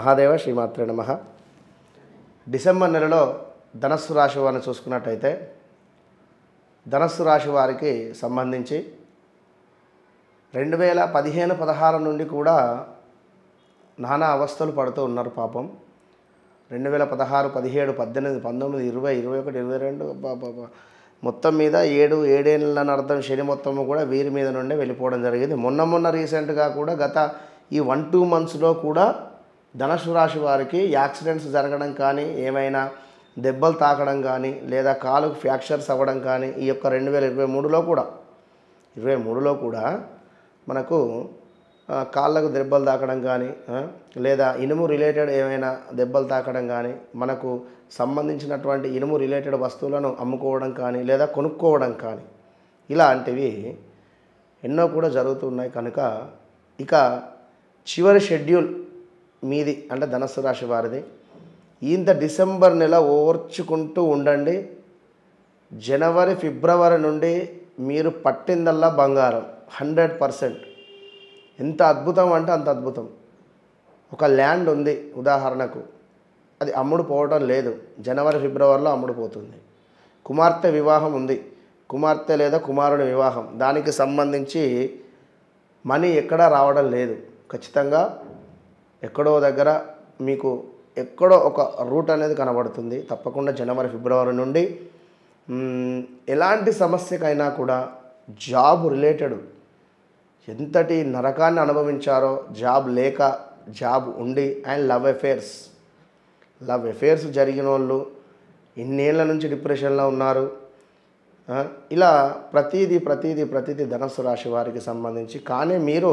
మహాదేవ శ్రీమాత్రే నమ డిసెంబర్ నెలలో ధనస్సు రాశి వారిని చూసుకున్నట్టయితే ధనస్సు రాశి వారికి సంబంధించి రెండు వేల పదిహేను పదహారు నుండి కూడా నానా అవస్థలు పడుతూ ఉన్నారు పాపం రెండు వేల పదహారు పదిహేడు పద్దెనిమిది పంతొమ్మిది ఇరవై ఇరవై ఒకటి ఇరవై రెండు బాబా మొత్తం మీద ఏడు ఏడేళ్ళని అర్థం శని మొత్తము కూడా వీరి మీద నుండే వెళ్ళిపోవడం జరిగింది మొన్న మొన్న రీసెంట్గా కూడా గత ఈ వన్ టూ మంత్స్లో కూడా ధనుసు రాశి వారికి యాక్సిడెంట్స్ జరగడం కానీ ఏమైనా దెబ్బలు తాకడం కానీ లేదా కాలుకు ఫ్రాక్చర్స్ అవ్వడం కానీ ఈ యొక్క రెండు వేల ఇరవై మూడులో కూడా ఇరవై మూడులో కూడా మనకు ఆ, కాళ్ళకు దెబ్బలు తాకడం కానీ ఆ, లేదా ఇనుము రిలేటెడ్ ఏమైనా దెబ్బలు తాకడం కానీ మనకు సంబంధించినటువంటి ఇనుము రిలేటెడ్ వస్తువులను అమ్ముకోవడం కానీ లేదా కొనుక్కోవడం కానీ ఇలాంటివి ఎన్నో కూడా జరుగుతున్నాయి కనుక ఇక చివరి షెడ్యూల్ మీది అంటే ధనస్సు రాశి వారిది ఇంత డిసెంబర్ నెల ఓర్చుకుంటూ ఉండండి జనవరి ఫిబ్రవరి నుండి మీరు పట్టిందల్లా బంగారం హండ్రెడ్ పర్సెంట్ ఎంత అద్భుతం అంటే అంత అద్భుతం ఒక ల్యాండ్ ఉంది ఉదాహరణకు అది అమ్ముడు పోవడం లేదు జనవరి ఫిబ్రవరిలో అమ్ముడు పోతుంది కుమార్తె వివాహం ఉంది కుమార్తె లేదా కుమారుని వివాహం దానికి సంబంధించి మనీ ఎక్కడా రావడం లేదు ఖచ్చితంగా ఎక్కడో దగ్గర మీకు ఎక్కడో ఒక రూట్ అనేది కనబడుతుంది తప్పకుండా జనవరి ఫిబ్రవరి నుండి మ్, ఎలాంటి సమస్యకైనా కూడా జాబ్ రిలేటెడ్ ఎంతటి నరకాన్ని అనుభవించారో జాబ్ లేక జాబ్ ఉండి and love affairs love affairs జరిగిన వాళ్ళు ఇన్నేళ్ల నుంచి డిప్రెషన్లో ఉన్నారు ఆ, ఇలా ప్రతీది ప్రతీది ప్రతీది ధనస్సు రాశి వారికి సంబంధించి కానీ మీరు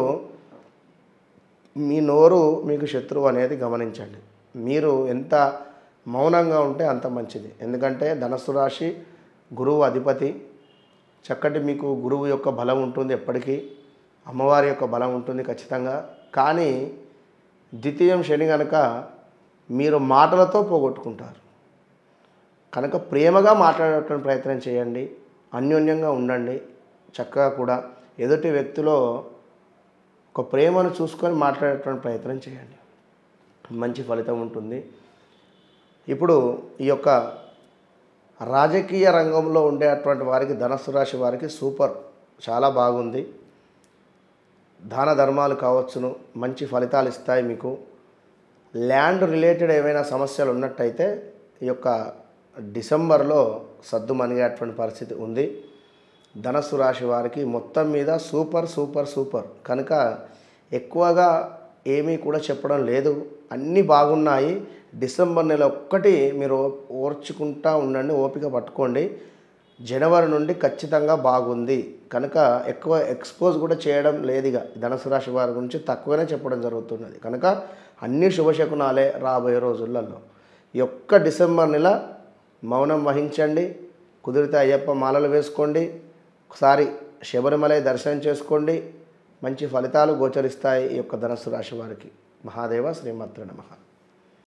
మీ నోరు మీకు శత్రువు అనేది గమనించండి మీరు ఎంత మౌనంగా ఉంటే అంత మంచిది ఎందుకంటే ధనస్సు రాశి గురువు అధిపతి చక్కటి మీకు గురువు యొక్క బలం ఉంటుంది ఎప్పటికీ అమ్మవారి యొక్క బలం ఉంటుంది ఖచ్చితంగా కానీ ద్వితీయం శని కనుక మీరు మాటలతో పోగొట్టుకుంటారు కనుక ప్రేమగా మాట్లాడేటువంటి ప్రయత్నం చేయండి అన్యోన్యంగా ఉండండి చక్కగా కూడా ఎదుటి వ్యక్తిలో ఒక ప్రేమను చూసుకొని మాట్లాడేటువంటి ప్రయత్నం చేయండి మంచి ఫలితం ఉంటుంది ఇప్పుడు ఈ యొక్క రాజకీయ రంగంలో ఉండేటువంటి వారికి ధనస్సు రాశి వారికి సూపర్ చాలా బాగుంది దాన ధర్మాలు కావచ్చును మంచి ఫలితాలు ఇస్తాయి మీకు ల్యాండ్ రిలేటెడ్ ఏమైనా సమస్యలు ఉన్నట్టయితే ఈ యొక్క డిసెంబర్లో సద్దు మనిగేటువంటి పరిస్థితి ఉంది ధనస్సు రాశి వారికి మొత్తం మీద సూపర్ సూపర్ సూపర్ కనుక ఎక్కువగా ఏమీ కూడా చెప్పడం లేదు అన్నీ బాగున్నాయి డిసెంబర్ నెల ఒక్కటి మీరు ఓర్చుకుంటా ఉండండి ఓపిక పట్టుకోండి జనవరి నుండి ఖచ్చితంగా బాగుంది కనుక ఎక్కువ ఎక్స్పోజ్ కూడా చేయడం లేదుగా ధనుసు రాశి వారి గురించి తక్కువనే చెప్పడం జరుగుతున్నది కనుక అన్ని శుభశకునాలే రాబోయే రోజులలో ఈ ఒక్క డిసెంబర్ నెల మౌనం వహించండి కుదిరితే అయ్యప్ప మాలలు వేసుకోండి ఒకసారి శబరిమలై దర్శనం చేసుకోండి మంచి ఫలితాలు గోచరిస్తాయి ఈ యొక్క ధనస్సు రాశి వారికి మహాదేవ శ్రీమాత్ర నమః